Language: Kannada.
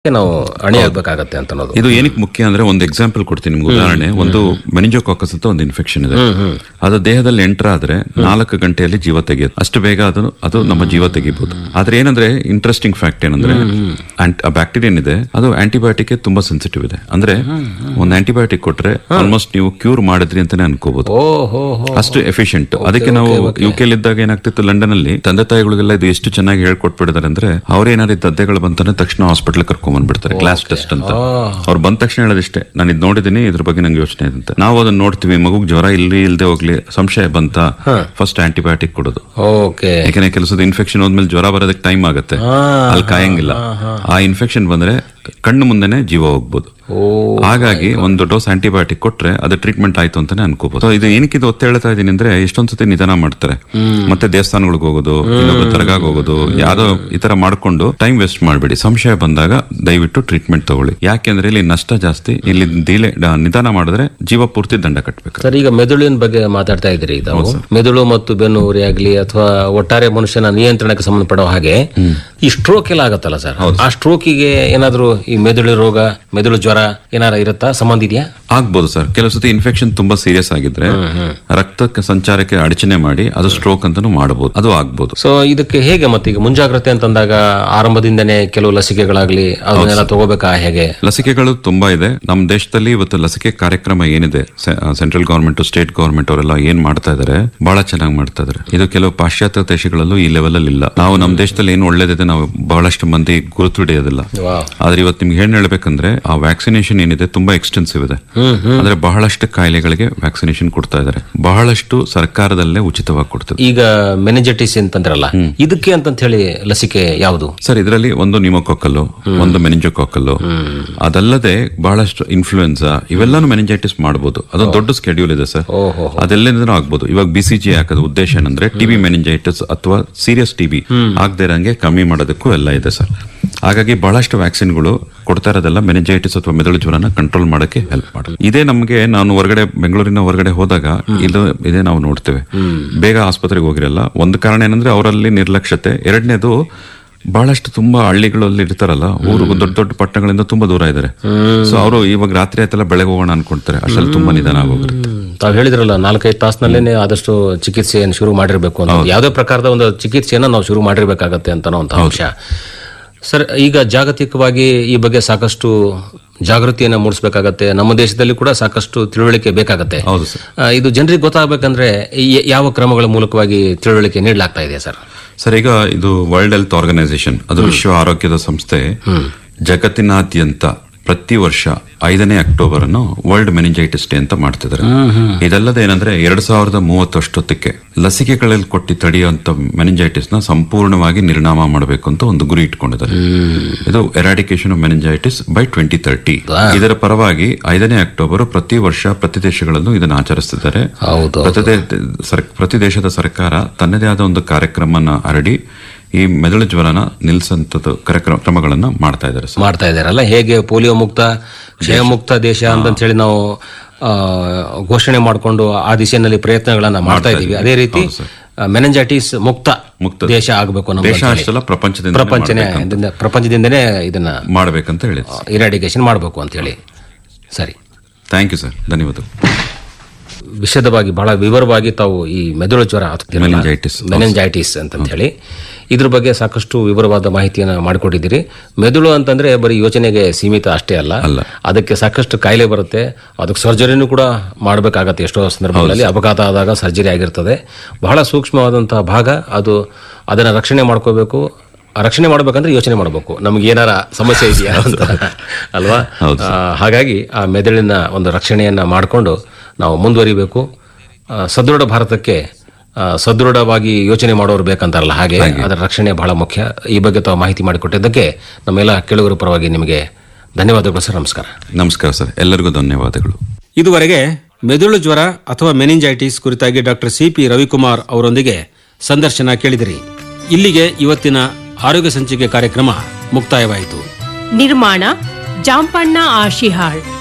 ನಾವು ಅಣಿಯಾಗಬೇಕಾಗತ್ತೆ ಅಂತ ಅನ್ನೋದು ಇದು ಏನಕ್ಕೆ ಮುಖ್ಯ ಅಂದ್ರೆ ಒಂದು ಎಕ್ಸಾಂಪಲ್ ಕೊಡ್ತೀನಿ ನಿಮ್ಗೆ ಉದಾಹರಣೆ ಒಂದು ಮೆನಿಂಜೋಕಾಕಸ್ ಅಂತ ಒಂದು ಇನ್ಫೆಕ್ಷನ್ ಇದೆ ಅದು ದೇಹದಲ್ಲಿ ಎಂಟರ್ ಆದ್ರೆ ನಾಲ್ಕು ಗಂಟೆಯಲ್ಲಿ ಜೀವ ತೆಗೆಯುತ್ತೆ ಅಷ್ಟು ಬೇಗ ಅದು ಅದು ನಮ್ಮ ಜೀವ ತೆಗಿಬಹುದು ಆದ್ರೆ ಏನಂದ್ರೆ ಇಂಟ್ರೆಸ್ಟಿಂಗ್ ಫ್ಯಾಕ್ಟ್ ಏನಂದ್ರೆ ಬ್ಯಾಕ್ಟೀರಿಯನ್ ಇದೆ ಅದು ಆಂಟಿಬಯೋಟಿಕ್ ತುಂಬಾ ಸೆನ್ಸಿಟಿವ್ ಇದೆ ಅಂದ್ರೆ ಒಂದು ಆಂಟಿಬಯೋಟಿಕ್ ಕೊಟ್ರೆ ಆಲ್ಮೋಸ್ಟ್ ನೀವು ಕ್ಯೂರ್ ಮಾಡಿದ್ರಿ ಅಂತಾನೆ ಅನ್ಕೋಬಹುದು ಓ ಹೋ ಹೋ ಅಷ್ಟು ಎಫಿಷಿಯಂಟ್ ಅದಕ್ಕೆ ನಾವು ಯು ಕೆ ಇದ್ದಾಗ ಏನಾಗ್ತಿತ್ತು ಲಂಡನ್ ಅಲ್ಲಿ ತಂದೆ ತಾಯಿಗಳಿಗೆಲ್ಲ ಇದು ಎಷ್ಟು ಚೆನ್ನಾಗಿ ಹೇಳ್ಕೊಟ್ಬಿಟ್ಟಿದ್ದಾರೆ ಅಂದ್ರೆ ಅವ್ರೇನಾದ್ರು ದದ್ದೆಗಳು ಬಂತಾನೆ ತಕ್ಷಣ ಹಾಸ್ಪಿಟಲ್ ಕರ್ಕೊಂಡ್ ಬಂದ್ಬಿಡ್ತಾರೆ ಕ್ಲಾಸ್ ಟೆಸ್ಟ್ ಅಂತ ಅವ್ರು ಬಂದ ತಕ್ಷಣ ಹೇಳೋದಿಷ್ಟೇ ನಾನು ಇದು ನೋಡಿದೀನಿ ಇದ್ರ ಬಗ್ಗೆ ನಂಗೆ ಯೋಚನೆ ಇದೆ ಅಂತ ನಾವು ಅದನ್ನ ನೋಡ್ತೀವಿ ಮಗುಗ್ ಜ್ವರ ಇಲ್ಲಿ ಇಲ್ದೆ ಹೋಗ್ಲಿ ಸಂಶಯ ಬಂತ ಫಸ್ಟ್ ಆಂಟಿಬಯೋಟಿಕ್ ಕೊಡೋದು ಓಕೆ ಯಾಕಂದ್ರೆ ಕೆಲಸದ ಇನ್ಫೆಕ್ಷನ್ ಹೋದ್ಮೇಲೆ ಜ್ವರ ಬರೋದಕ್ಕೆ ಟೈಮ್ ಆಗುತ್ತೆ ಅಲ್ಲಿ ಕಾಯಂಗಿಲ್ಲ ಆ ಇನ್ಫೆಕ್ಷನ್ ಬಂದ್ರೆ ಕಣ್ಣು ಮುಂದೆನೆ ಜೀವ ಹೋಗ್ಬೋದು ಹಾಗಾಗಿ ಒಂದು ಡೋಸ್ ಆಂಟಿಬಯೋಟಿಕ್ ಕೊಟ್ರೆ ಅದು ಟ್ರೀಟ್ಮೆಂಟ್ ಆಯ್ತು ಅಂತಾನೆ ಅನ್ಕೋಬಹುದು So ಇದು ಏನಕ್ಕೆ ಇದು ಒತ್ತು ಹೇಳ್ತಾ ಇದೀನಿ ಅಂದ್ರೆ ಎಷ್ಟೊಂದ್ ಸತಿ ನಿಧಾನ ಮಾಡ್ತಾರೆ ಮತ್ತೆ ದೇವಸ್ಥಾನಗಳಿಗೆ ಹೋಗೋದು ಇನ್ನೊಬ್ರು ದರ್ಗಾಗ್ ಹೋಗೋದು ಯಾವ್ದೋ ಈ ತರ ಮಾಡ್ಕೊಂಡು ಟೈಮ್ ವೇಸ್ಟ್ ಮಾಡ್ಬೇಡಿ ಸಂಶಯ ಬಂದಾಗ ದಯವಿಟ್ಟು ಟ್ರೀಟ್ಮೆಂಟ್ ತಗೊಳ್ಳಿ ಯಾಕೆಂದ್ರೆ ಇಲ್ಲಿ ನಷ್ಟ ಜಾಸ್ತಿ ಇಲ್ಲಿ ದಿಲೆ ಡ- ನಿಧಾನ ಮಾಡಿದ್ರೆ ಜೀವ ಪೂರ್ತಿ ದಂಡ ಕಟ್ಬೇಕು ಸರ್ ಈಗ ಮೆದುಳಿನ ಬಗ್ಗೆ ಮಾತಾಡ್ತಾ ಇದ್ರಿ ತಾವು ಮೆದುಳು ಮತ್ತು ಬೆನ್ನು ಉರಿ ಆಗ್ಲಿ ಅಥವಾ ಒಟ್ಟಾರೆ ಮನುಷ್ಯನ ನಿಯಂತ್ರಣಕ್ಕೆ ಸಂಬಂಧಪಡೋ ಹಾಗೆ ಈ ಸ್ಟ್ರೋಕ್ ಎಲ್ಲ ಆಗತ್ತಲ್ಲ ಸರ್ ಆ ಸ್ಟ್ರೋಕಿಗೆ ಏನಾದ್ರೂ ಈ ಮೆದುಳು ರೋಗ ಮೆದುಳು ಜ್ವರ ಏನಾರ ಇರುತ್ತಾ ಸಂಬಂಧ ಇದೆಯಾ ಆಗ್ಬೋದು ಸರ್ ಕೆಲವು ಸತಿ ಇನ್ಫೆಕ್ಷನ್ ತುಂಬಾ ಸೀರಿಯಸ್ ಆಗಿದ್ರೆ ರಕ್ತಕ್ಕೆ ಸಂಚಾರಕ್ಕೆ ಅಡಚಣೆ ಮಾಡಿ ಅದು ಸ್ಟ್ರೋಕ್ ಅಂತಾನು ಮಾಡಬಹುದು ಅದು ಆಗ್ಬೋದು ಸೊ ಇದಕ್ಕೆ ಹೇಗೆ ಮತ್ತೆ ಈಗ ಮುಂಜಾಗ್ರತೆ ಅಂತಂದಾಗ ಆರಂಭದಿಂದನೇ ಕೆಲವು ಲಸಿಕೆಗಳಾಗ್ಲಿ ಅದನ್ನೆಲ್ಲ ತಗೋಬೇಕಾ ಹೇಗೆ ಲಸಿಕೆಗಳು ತುಂಬಾ ಇದೆ ನಮ್ಮ ದೇಶದಲ್ಲಿ ಇವತ್ತು ಲಸಿಕೆ ಕಾರ್ಯಕ್ರಮ ಏನಿದೆ ಸೆಂಟ್ರಲ್ ಗವರ್ಮೆಂಟ್ ಸ್ಟೇಟ್ ಗವರ್ಮೆಂಟ್ ಅವರೆಲ್ಲ ಏನ್ ಮಾಡ್ತಾ ಇದಾರೆ ಬಹಳ ಚೆನ್ನಾಗಿ ಮಾಡ್ತಾ ಇದಾರೆ ಇದು ಕೆಲವು ಪಾಶ್ಚಾತ್ಯ ದೇಶಗಳಲ್ಲೂ ಈ ಲೆವೆಲ್ ಅಲ್ಲಿ ಇಲ್ಲ ನಾವು ನಮ್ಮ ದೇಶದಲ್ಲಿ ಏನು ಒಳ್ಳೇದಿದೆ ನಾವು ಬಹಳಷ್ಟು ಮಂದಿ ಗುರುತು ಹಿಡಿಯೋದಿಲ್ಲ ವಾವ್. ಆದ್ರೆ ಇವತ್ತು ನಿಮ್ಗೆ ಏನ್ ಹೇಳ್ಬೇಕಂದ್ರೆ ಆ ವ್ಯಾಕ್ಸಿನೇಷನ್ ಏನಿದೆ ತುಂಬಾ ಎಕ್ಸ್ಟೆನ್ಸಿವ್ ಇದೆ ಅಂದ್ರೆ ಬಹಳಷ್ಟು ಕಾಯಿಲೆಗಳಿಗೆ ವ್ಯಾಕ್ಸಿನೇಷನ್ ಕೊಡ್ತಾ ಇದಾರೆ ಬಹಳಷ್ಟು ಸರ್ಕಾರದಲ್ಲೇ ಉಚಿತವಾಗಿ ಕೊಡ್ತದೆ ಈಗ ಮೆನಿಜೆಟಿಸ್ ಅಂತಂದ್ರಲ್ಲ ಇದಕ್ಕೆ ಅಂತಂತ ಹೇಳಿ ಲಸಿಕೆ ಯಾವುದು ಸರ್ ಇದರಲ್ಲಿ ಒಂದು ನಿಮೋಕೊಕ್ಕಲ್ಲು ಒಂದು ಮೆನಿಂಜೋಕೊಕ್ಕಲ್ಲು ಅದಲ್ಲದೆ ಬಹಳಷ್ಟು ಇನ್ಫ್ಲೂಯೆನ್ಸಾ ಇವೆಲ್ಲಾನು ಮೆನಿಂಜೈಟಿಸ್ ಮಾಡಬಹುದು ಅದೊಂದು ದೊಡ್ಡ ಸ್ಕೆಡ್ಯೂಲ್ ಇದೆ ಸರ್ ಓಹೋ ಅದೆಲ್ಲದಿಂದನೂ ಆಗ್ಬೋದು ಇವಾಗ ಬಿ ಸಿ ಜಿ ಹಾಕೋದು ಉದ್ದೇಶ ಏನಂದ್ರೆ ಟಿಬಿ ಮೆನಿಂಜೈಟಿಸ್ ಅಥವಾ ಸೀರಿಯಸ್ ಟಿಬಿ ಆಗದೆ ಇರಂಗೆ ಕಮ್ಮಿ ಮಾಡೋದಕ್ಕೂ ಎಲ್ಲ ಇದೆ ಸರ್ ಹಾಗಾಗಿ ಬಹಳಷ್ಟು ವ್ಯಾಕ್ಸಿನ್ಗಳು ಕೊಡ್ತಾ ಇರೋದೆಲ್ಲ ಮೆನಿಂಜೈಟಿಸ್ ಅಥವಾ ಮೆದುಳು ಜ್ವರನ ಕಂಟ್ರೋಲ್ ಮಾಡಕ್ಕೆ ಹೆಲ್ಪ್ ಮಾಡುತ್ತೆ ಇದೇ ನಮಗೆ ನಾನು ಹೊರಗಡೆ ಬೆಂಗಳೂರಿನ ಹೊರಗಡೆ ಹೋದಾಗ ಇದು ಇದೇ ನಾವು ನೋಡ್ತೇವೆ ಬೇಗ ಆಸ್ಪತ್ರೆಗೆ ಹೋಗಿರಲ್ಲ ಒಂದು ಕಾರಣ ಏನಂದ್ರೆ ಅವರಲ್ಲಿ ನಿರ್ಲಕ್ಷ್ಯತೆ ಎರಡನೇದು ಬಹಳಷ್ಟು ತುಂಬಾ ಹಳ್ಳಿಗಳಲ್ಲಿ ಇರ್ತಾರಲ್ಲ ಊರು ದೊಡ್ಡ ದೊಡ್ಡ ಪಟ್ಟಣಗಳಿಂದ ತುಂಬಾ ದೂರ ಇದ್ದಾರೆ ಸೊ ಅವರು ಇವಾಗ ರಾತ್ರಿ ಆಯ್ತಲ್ಲ ಬೆಳಗ್ಗೆ ಹೋಗೋಣ ಅನ್ಕೊಂತಾರೆ ಅಷ್ಟರಲ್ಲಿ ತುಂಬಾ ನಿಧಾನ ಆಗೋಗಿರುತ್ತೆ ತಾವು ಹೇಳಿದ್ರಲ್ಲ ನಾಲ್ಕೈದು ತಾಸಿನಲ್ಲೇನೆ ಆದಷ್ಟು ಚಿಕಿತ್ಸೆಯನ್ನು ಶುರು ಮಾಡಿರ್ಬೇಕು ಅಂತ ಯಾವುದೇ ಪ್ರಕಾರದ ಒಂದು ಚಿಕಿತ್ಸೆಯನ್ನ ನಾವು ಶುರು ಮಾಡಿರ್ಬೇಕಾಗತ್ತೆ ಅಂತ ಒಂದು ಅಂಶ ಸರ್ ಈಗ ಜಾಗತಿಕವಾಗಿ ಈ ಬಗ್ಗೆ ಸಾಕಷ್ಟು ಜಾಗೃತಿಯನ್ನು ಮೂಡಿಸಬೇಕಾಗತ್ತೆ ನಮ್ಮ ದೇಶದಲ್ಲಿ ಕೂಡ ಸಾಕಷ್ಟು ತಿಳುವಳಿಕೆ ಬೇಕಾಗತ್ತೆ ಹೌದು ಸರ್ ಆ, ಇದು ಜನರಿಗೆ ಗೊತ್ತಾಗಬೇಕಂದ್ರೆ ಈ- ಯಾವ ಕ್ರಮಗಳ ಮೂಲಕವಾಗಿ ತಿಳುವಳಿಕೆ ನೀಡಲಾಗ್ತಾ ಇದೆ ಸರ್ ಸರ್ ಈಗ ಇದು ವರ್ಲ್ಡ್ ಹೆಲ್ತ್ ಆರ್ಗನೈಸೇಷನ್ ಅದು ವಿಶ್ವ ಆರೋಗ್ಯದ ಸಂಸ್ಥೆ ಜಗತ್ತಿನಾದ್ಯಂತ ಪ್ರತಿ ವರ್ಷ ಐದನೇ ಅಕ್ಟೋಬರ್ ಅನ್ನು ವರ್ಲ್ಡ್ ಮೆನಿಂಜೈಟಿಸ್ ಡೇ ಅಂತ ಮಾಡ್ತಿದ್ದಾರೆ ಇದಲ್ಲದೆ ಏನಂದ್ರೆ ಎರಡ್ ಸಾವಿರದ ಮೂವತ್ತಷ್ಟೊತ್ತಕ್ಕೆ ಲಸಿಕೆಗಳಲ್ಲಿ ಕೊಟ್ಟಿ ತಡೆಯುವಂತ ಮೆನಿಂಜೈಟಿಸ್ ನ ಸಂಪೂರ್ಣವಾಗಿ ನಿರ್ನಾಮ ಮಾಡಬೇಕು ಅಂತ ಒಂದು ಗುರಿ ಇಟ್ಕೊಂಡಿದ್ದಾರೆ ಇದು eradication of meningitis by twenty thirty ಇದರ ಪರವಾಗಿ ಐದನೇ ಅಕ್ಟೋಬರ್ ಪ್ರತಿ ವರ್ಷ ಪ್ರತಿ ದೇಶಗಳಲ್ಲೂ ಇದನ್ನು ಆಚರಿಸ್ತಿದ್ದಾರೆ ಹೌದು ಪ್ರತಿ ದೇ- ಸರ್- ಪ್ರತಿ ದೇಶದ ಸರ್ಕಾರ ತನ್ನದೇ ಆದ ಒಂದು ಕಾರ್ಯಕ್ರಮನ ಹರಡಿ ಈ ಮೆದುಳು ಜ್ವರನ ನಿಲ್ಸಂತದ್ದು ಕಾರ್ಯಕ್ರಮ ಕ್ರಮಗಳನ್ನ ಮಾಡ್ತಾ ಇದ್ದಾರೆ ಸರ್ ಮಾಡ್ತಾ ಇದ್ದಾರಲ್ಲ ಹೇಗೆ ಪೋಲಿಯೋ ಮುಕ್ತ ಕ್ಷಯ ಮುಕ್ತ ದೇಶ ಅಂತ ಹೇಳಿ ನಾವು ಆ, ಘೋಷಣೆ ಮಾಡಿಕೊಂಡು ಆ ದಿಶೆಯಲ್ಲಿ ಪ್ರಯತ್ನಗಳನ್ನ ಮಾಡ್ತಾ ಇದೀವಿ ಅದೇ ರೀತಿ ಮೆನಂಜೈಟಿಸ್ ಮುಕ್ತ ಮುಕ್ತ ದೇಶ ಆಗಬೇಕು ನಮ್ಮ ದೇಶ ಅಷ್ಟೆಲ್ಲ ಪ್ರಪಂಚದಿಂದ ಪ್ರಪಂಚನೇ ಇದನ್ನ- ಪ್ರಪಂಚದಿಂದನೇ ಇದನ್ನ ಮಾಡ್ಬೇಕಂತ ಹೇಳಿ ಇರಾಡಿಕೇಶನ್ ಮಾಡಬೇಕು ಅಂತ ಹೇಳಿ ಸರಿ ಥ್ಯಾಂಕ್ ಯು ಸರ್ ಧನ್ಯವಾದ ವಿಶದವಾಗಿ ಬಹಳ ವಿವರವಾಗಿ ತಾವು ಈ ಮೆದುಳು ಜ್ವರ Meningitis. ಮೆನೆಂಜೈಟಿಸ್ ಅಂತ ಹೇಳಿ ಇದ್ರ ಬಗ್ಗೆ ಸಾಕಷ್ಟು ವಿವರವಾದ ಮಾಹಿತಿಯನ್ನು ಮಾಡಿಕೊಟ್ಟಿದ್ದೀರಿ ಮೆದುಳು ಅಂತಂದ್ರೆ ಬರೀ ಯೋಚನೆಗೆ ಸೀಮಿತ ಅಷ್ಟೇ ಅಲ್ಲ ಅಲ್ಲ. ಅದಕ್ಕೆ ಸಾಕಷ್ಟು ಕಾಯಿಲೆ ಬರುತ್ತೆ ಅದಕ್ಕೆ ಸರ್ಜರಿನೂ ಕೂಡ ಮಾಡಬೇಕಾಗತ್ತೆ ಎಷ್ಟೋ ಸಂದರ್ಭಗಳಲ್ಲಿ ಅಪಘಾತ ಆದಾಗ ಸರ್ಜರಿ ಆಗಿರ್ತದೆ ಬಹಳ ಸೂಕ್ಷ್ಮವಾದಂತಹ ಭಾಗ ಅದು ಅದನ್ನ ರಕ್ಷಣೆ ಮಾಡ್ಕೋಬೇಕು ಆ ರಕ್ಷಣೆ ಮಾಡ್ಬೇಕಂದ್ರೆ ಯೋಚನೆ ಮಾಡಬೇಕು ನಮ್ಗೆ ಏನಾರ ಸಮಸ್ಯೆ ಇದೆಯಾ ಅಂತ ಅಲ್ವಾ ಆ, ಹಾಗಾಗಿ ಆ ಮೆದುಳಿನ ಒಂದು ರಕ್ಷಣೆಯನ್ನ ಮಾಡಿಕೊಂಡು ನಾವು ಮುಂದುವರಿಬೇಕು ಆ, ಸದೃಢ ಭಾರತಕ್ಕೆ ಆ, ಸದೃಢವಾಗಿ ಯೋಚನೆ ಮಾಡೋರು ಬೇಕಂತಾರಲ್ಲ ಹಾಗೆ ಅದರ ರಕ್ಷಣೆ ಬಹಳ ಮುಖ್ಯ ಈ ಬಗ್ಗೆ ತಾವು ಮಾಹಿತಿ ಮಾಡಿಕೊಟ್ಟಿದ್ದಕ್ಕೆ ನಮ್ಮೆಲ್ಲ ಕೇಳುಗರ ಪರವಾಗಿ ನಿಮಗೆ ಧನ್ಯವಾದಗಳು ಸರ್ ನಮಸ್ಕಾರ ನಮಸ್ಕಾರ ಸರ್ ಎಲ್ಲರಿಗೂ ಧನ್ಯವಾದಗಳು ಇದುವರೆಗೆ ಮೆದುಳು ಜ್ವರ ಅಥವಾ ಮೆನಿಂಜೈಟಿಸ್ ಕುರಿತಾಗಿ ಡಾಕ್ಟರ್ ಸಿ ಪಿ ರವಿಕುಮಾರ್ ಅವರೊಂದಿಗೆ ಸಂದರ್ಶನ ಕೇಳಿದಿರಿ ಇಲ್ಲಿಗೆ ಇವತ್ತಿನ ಆರೋಗ್ಯ ಸಂಚಿಕೆ ಕಾರ್ಯಕ್ರಮ ಮುಕ್ತಾಯವಾಯಿತು ನಿರ್ಮಾಣ ಜಾಂಪಣ್ಣ ಆಶಿಹಾಳ್